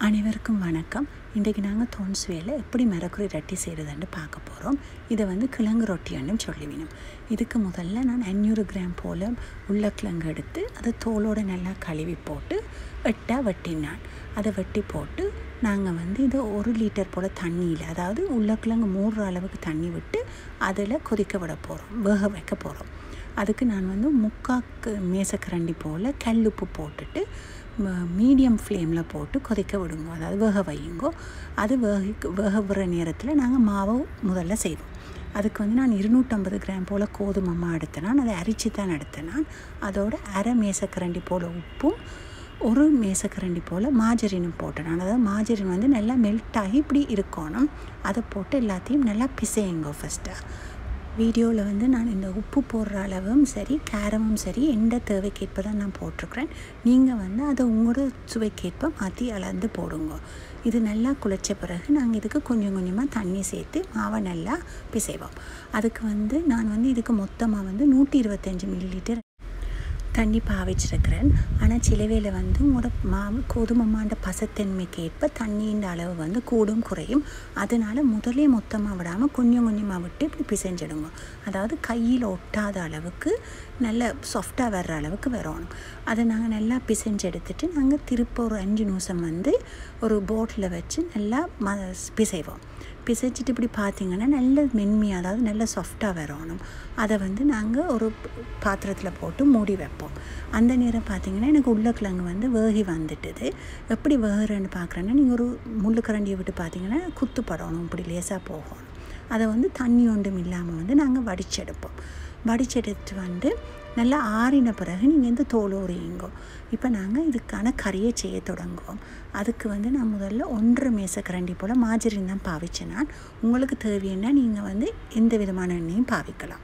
அனைவருக்கும் வணக்கம் இன்றைக்கு நாங்கள் தோன்சுவையில் எப்படி மரக்குறி ரொட்டி செய்கிறதுன்னு பார்க்க போகிறோம் இதை வந்து கிழங்கு ரொட்டின்னு சொல்லிவினோம் இதுக்கு முதல்ல நான் அஞ்சூறு கிராம் போல் உருளைக்கிழங்கு எடுத்து அதை தோலோடு நல்லா கழுவி போட்டு வெட்டாக வெட்டினான் அதை வெட்டி போட்டு நாங்கள் வந்து இதை ஒரு லிட்டர் போல் தண்ணியில் அதாவது உருளைக்கிழங்கு மூடுற அளவுக்கு தண்ணி விட்டு அதில் கொதிக்க விட போகிறோம் வேக வைக்க போகிறோம் அதுக்கு நான் வந்து முக்காக்கு மேசக்கரண்டி போல் கல்லுப்பு போட்டுட்டு மீடியம் ஃப்ளேமில் போட்டு கொதிக்க விடுங்க அதாவது வேக வையுங்கோ அது வேக வேக விடுற நேரத்தில் நாங்கள் மாவை முதல்ல செய்வோம் அதுக்கு வந்து நான் இருநூற்றம்பது கிராம் போல் கோதுமை மா எடுத்தேனான் அதை அரிச்சு தான் எடுத்தேனான் அதோட அரை மேசக்கரண்டி போல் உப்பும் ஒரு மேசக்கரண்டி போல் மாஜரினும் போட்டேன் நான் அதாவது மாஜரின் வந்து நல்லா மெல்ட் ஆகி இப்படி இருக்கணும் அதை போட்டு எல்லாத்தையும் நல்லா பிசையுங்க ஃபஸ்ட்டாக வீடியோவில் வந்து நான் இந்த உப்பு போடுற அளவும் சரி காரமும் சரி எந்த தேவைக்கேற்ப தான் நான் போட்டிருக்கிறேன் நீங்கள் வந்து அதை உங்களோட சுவைக்கேற்ப மாற்றி அளந்து போடுங்க இது நல்லா குழைச்ச பிறகு நாங்கள் இதுக்கு கொஞ்சம் கொஞ்சமாக தண்ணி சேர்த்து மாவை நல்லா பிசைவோம் அதுக்கு வந்து நான் வந்து இதுக்கு மொத்தமாக வந்து நூற்றி இருபத்தஞ்சி மில்லி லிட்டர் தண்ணி பாவிச்சிருக்கிறேன் ஆனால் சிலவேல வந்து உங்களோட மா கோதுமை மாண்ட பசத்தன்மைக்கு ஏற்ப தண்ணியின் அளவு வந்து கூடும் குறையும் அதனால் முதலே மொத்தமாக விடாமல் கொஞ்சம் கொஞ்சமாக விட்டு இப்படி பிசைஞ்சிடுங்க அதாவது கையில் ஒட்டாத அளவுக்கு நல்ல சாஃப்டாக வர்ற அளவுக்கு வரணும் அதை நாங்கள் நல்லா பிசைஞ்சு எடுத்துட்டு நாங்கள் திருப்ப ஒரு அஞ்சு நிமிஷம் வந்து ஒரு போட்டில் வச்சு நல்லா ம பிசைவோம் பிசைச்சிட்டு இப்படி பார்த்திங்கன்னா நல்ல மென்மையாக அதாவது நல்ல சாஃப்டாக வரணும் அதை வந்து நாங்கள் ஒரு பாத்திரத்தில் போட்டு மூடி வைப்போம் அந்த நேரம் பார்த்திங்கன்னா எனக்கு உருளைக்கிழங்கு வந்து வேகி வந்துட்டுது எப்படி வேகிறேன்னு பார்க்குறேன்னா நீங்கள் ஒரு முள்ளுக்கரண்டியை விட்டு பார்த்தீங்கன்னா குத்து படணும் இப்படி லேசாக போகணும் அதை வந்து தண்ணி ஒன்றும் இல்லாமல் வந்து நாங்கள் வடிச்செடுப்போம் வடிச்செடுத்து வந்து நல்லா ஆறின பிறகு நீங்கள் வந்து தோல் உரியுங்கோ இப்போ நாங்கள் இதுக்கான கறியை செய்ய தொடங்குவோம் அதுக்கு வந்து நான் முதல்ல ஒன்றரை மேசக்கரண்டி போல் மாஜரின் தான் பாவிச்சேன் நான் உங்களுக்கு தேவைன்னா நீங்கள் வந்து எந்த விதமான எண்ணெயும் பாவிக்கலாம்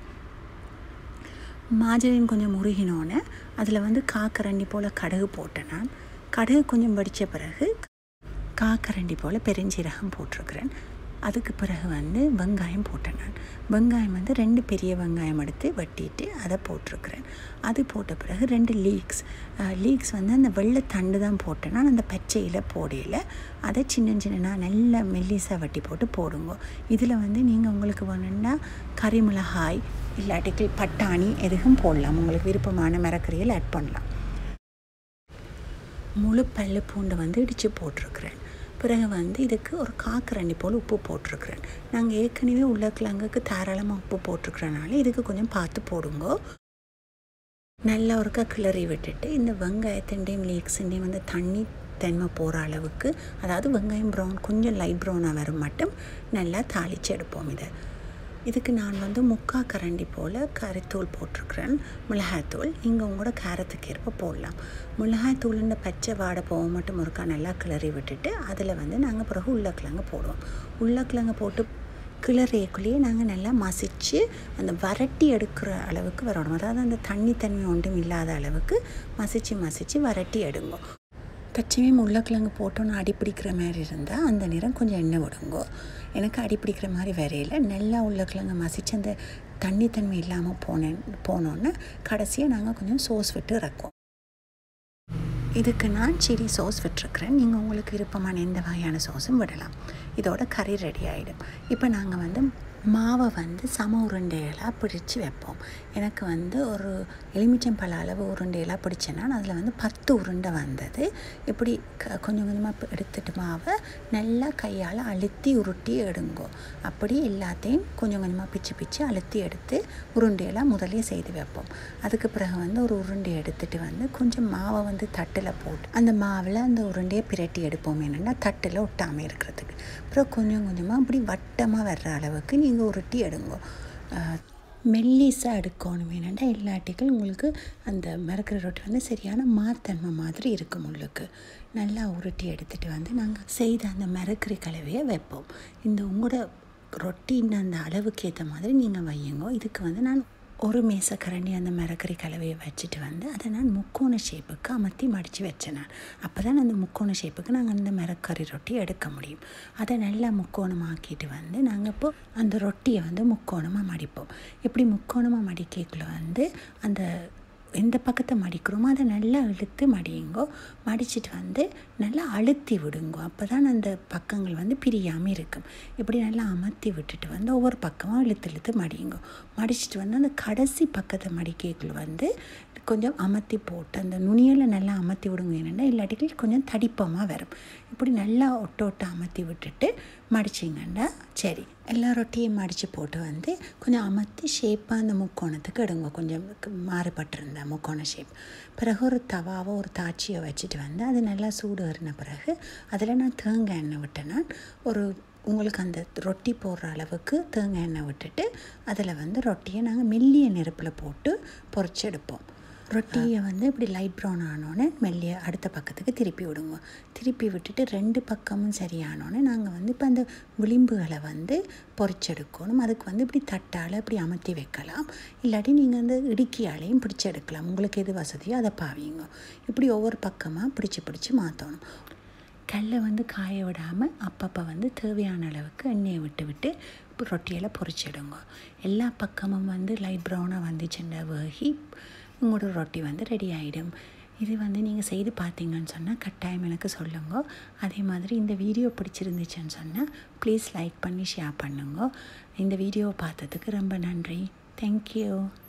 மாஜரின் கொஞ்சம் முருகினோன்னே அதில் வந்து காக்கரண்டி போல் கடுகு போட்டேன் நான் கடுகு கொஞ்சம் வடித்த பிறகு காக்கரண்டி போல் பெருஞ்சீரகம் போட்டிருக்கிறேன் அதுக்கு பிறகு வந்து வெங்காயம் போட்டேன் நான் வெங்காயம் வந்து ரெண்டு பெரிய வெங்காயம் எடுத்து வெட்டிட்டு அதை போட்டிருக்கிறேன் அது போட்ட பிறகு ரெண்டு லீக்ஸ் லீக்ஸ் வந்து அந்த வெள்ளை தண்டு தான் போட்டேன்னா அந்த பச்சையில் போடையில் அதை சின்ன சின்ன நல்ல மெல்லிசாக வெட்டி போட்டு போடுங்க இதில் வந்து நீங்கள் உங்களுக்கு வேணும்னா கறி மிளகாய் இல்லாட்டிக்கு பட்டாணி எதுவும் போடலாம் உங்களுக்கு விருப்பமான மரக்கறியில் ஆட் பண்ணலாம் முழு பல்லு பூண்டை வந்து இடித்து போட்டிருக்கிறேன் பிறகு வந்து இதுக்கு ஒரு காக்கரண்டி போல் உப்பு போட்டிருக்கிறேன் நாங்கள் ஏற்கனவே உருளைக்கிழங்குக்கு தாராளமாக உப்பு போட்டிருக்கிறனால இதுக்கு கொஞ்சம் பார்த்து போடுங்க நல்லா ஒருக்கா கிளறி விட்டுட்டு இந்த வெங்காயத்தின்டையும் லீக்ஸின்டையும் வந்து தண்ணி தன்மை போகிற அளவுக்கு அதாவது வெங்காயம் ப்ரௌன் கொஞ்சம் லைட் ப்ரௌனாக வரும் மட்டும் நல்லா தாளித்து எடுப்போம் இதை இதுக்கு நான் வந்து முக்கா கரண்டி போல் கறித்தூள் போட்டிருக்கிறேன் மிளகாய்த்தூள் நீங்கள் உங்களோட காரத்துக்கு ஏற்ப போடலாம் மிளகாய்த்தூளுன்ற பச்சை வாடை போக மட்டும் ஒருக்கா நல்லா கிளறி விட்டுட்டு அதில் வந்து நாங்கள் பிறகு உருளைக்கிழங்கு போடுவோம் உருளைக்கிழங்கு போட்டு கிளறியக்குள்ளேயே நாங்கள் நல்லா மசித்து அந்த வரட்டி எடுக்கிற அளவுக்கு வரணும் அதாவது அந்த தண்ணி தன்மை ஒன்றும் இல்லாத அளவுக்கு மசித்து மசித்து வரட்டி எடுங்க தச்சமே உருளைக்கிழங்கு போட்டோன்னு அடிப்பிடிக்கிற மாதிரி இருந்தால் அந்த நேரம் கொஞ்சம் எண்ணெய் விடுங்கோ எனக்கு அடிப்பிடிக்கிற மாதிரி வரையில் நல்லா உருளைக்கிழங்கு மசித்து அந்த தண்ணி தன்மை இல்லாமல் போனேன் போனோன்னே கடைசியாக நாங்கள் கொஞ்சம் சோஸ் விட்டு இறக்குவோம் இதுக்கு நான் சில்லி சோஸ் விட்டுருக்குறேன் நீங்கள் உங்களுக்கு விருப்பமான எந்த வகையான சோஸும் விடலாம் இதோட கறி ரெடி ஆகிடும் இப்போ நாங்கள் வந்து மாவை வந்து சம உருண்டைகளாக பிடிச்சி வைப்போம் எனக்கு வந்து ஒரு எலுமிச்சம்பழ அளவு உருண்டையெல்லாம் பிடிச்சேன்னா அதில் வந்து பத்து உருண்டை வந்தது இப்படி க கொஞ்சம் கொஞ்சமாக எடுத்துட்டு மாவை நல்லா கையால் அழுத்தி உருட்டி எடுங்கோ அப்படி எல்லாத்தையும் கொஞ்சம் கொஞ்சமாக பிச்சு பிச்சு அழுத்தி எடுத்து உருண்டையெல்லாம் முதலே செய்து வைப்போம் அதுக்கு பிறகு வந்து ஒரு உருண்டை எடுத்துகிட்டு வந்து கொஞ்சம் மாவை வந்து தட்டில் போட்டு அந்த மாவில் அந்த உருண்டையை பிரட்டி எடுப்போம் என்னென்னா தட்டில் ஒட்டாமல் இருக்கிறதுக்கு அப்புறம் கொஞ்சம் கொஞ்சமாக அப்படி வட்டமாக வர்ற அளவுக்கு நீங்கள் உருட்டி எடுங்கோ மெல்லிஸாக எடுக்கணும் என்னென்னா இல்லாட்டிகள் உங்களுக்கு அந்த மரக்கிற ரொட்டி வந்து சரியான மாத்தன்மை மாதிரி இருக்கும் உள்ளுக்கு நல்லா உருட்டி எடுத்துகிட்டு வந்து நாங்கள் செய்த அந்த மரக்கறி கலவையை வைப்போம் இந்த உங்களோட ரொட்டின்னு அந்த அளவுக்கு ஏற்ற மாதிரி நீங்கள் வையுங்க இதுக்கு வந்து நான் ஒரு மேசக்கரண்டி அந்த மரக்கறி கலவையை வச்சுட்டு வந்து அதை நான் முக்கோண ஷேப்புக்கு அமர்த்தி மடித்து வச்சேன் நான் அப்போ தான் அந்த முக்கோண ஷேப்புக்கு நாங்கள் அந்த மரக்கறி ரொட்டி எடுக்க முடியும் அதை நல்லா முக்கோணமாக்கிட்டு வந்து நாங்கள் இப்போ அந்த ரொட்டியை வந்து முக்கோணமாக மடிப்போம் இப்படி முக்கோணமாக மடிக்கக்குள்ள வந்து அந்த எந்த பக்கத்தை மடிக்கிறோமோ அதை நல்லா இழுத்து மடியுங்கோ மடிச்சிட்டு வந்து நல்லா அழுத்தி விடுங்க அப்போ தான் அந்த பக்கங்கள் வந்து பிரியாமல் இருக்கும் இப்படி நல்லா அமர்த்தி விட்டுட்டு வந்து ஒவ்வொரு பக்கமாக இழுத்து இழுத்து மடியுங்க மடிச்சிட்டு வந்து அந்த கடைசி பக்கத்தை மடிக்கைக்குள்ள வந்து கொஞ்சம் அமர்த்தி போட்டு அந்த நுனியில் நல்லா அமர்த்தி விடுங்க என்னென்னா இல்லாட்டி கொஞ்சம் தடிப்பமாக வரும் இப்படி நல்லா ஒட்ட ஒட்ட அமர்த்தி விட்டுட்டு மடிச்சிங்கன்னா சரி எல்லா ரொட்டியும் மடித்து போட்டு வந்து கொஞ்சம் அமர்த்தி ஷேப்பாக அந்த முக்கோணத்துக்கு எடுங்க கொஞ்சம் மாறுபட்டிருந்த முக்கோண ஷேப் பிறகு ஒரு தவாவை ஒரு தாச்சியை வச்சுட்டு வந்து அது நல்லா சூடு ஏறின பிறகு அதில் நான் தேங்காய் எண்ணெய் விட்டேன்னா ஒரு உங்களுக்கு அந்த ரொட்டி போடுற அளவுக்கு தேங்காய் எண்ணெய் விட்டுட்டு அதில் வந்து ரொட்டியை நாங்கள் மெல்லிய நெருப்பில் போட்டு பொறிச்செடுப்போம் ரொட்டியை வந்து இப்படி லைட் ப்ரௌன் ஆனோடனே மெல்லிய அடுத்த பக்கத்துக்கு திருப்பி விடுங்க திருப்பி விட்டுட்டு ரெண்டு பக்கமும் சரியானோடனே நாங்கள் வந்து இப்போ அந்த விளிம்புகளை வந்து பொறிச்செடுக்கணும் அதுக்கு வந்து இப்படி தட்டால் இப்படி அமர்த்தி வைக்கலாம் இல்லாட்டி நீங்கள் அந்த இடுக்கியாலையும் பிடிச்சி எடுக்கலாம் உங்களுக்கு எது வசதியோ அதை பாவீங்க இப்படி ஒவ்வொரு பக்கமாக பிடிச்சி பிடிச்சி மாற்றணும் கல்லை வந்து காய விடாமல் அப்பப்போ வந்து தேவையான அளவுக்கு எண்ணெயை விட்டு விட்டு ரொட்டியில் பொறிச்சிடுங்க எல்லா பக்கமும் வந்து லைட் ப்ரௌனாக வந்துச்சுன்னா வேகி உங்களோட ரொட்டி வந்து ரெடி ஆகிடும் இது வந்து நீங்கள் செய்து பார்த்தீங்கன்னு சொன்னால் கட்டாயம் எனக்கு சொல்லுங்க அதே மாதிரி இந்த வீடியோ பிடிச்சிருந்துச்சுன்னு சொன்னால் ப்ளீஸ் லைக் பண்ணி ஷேர் பண்ணுங்க இந்த வீடியோவை பார்த்ததுக்கு ரொம்ப நன்றி தேங்க்யூ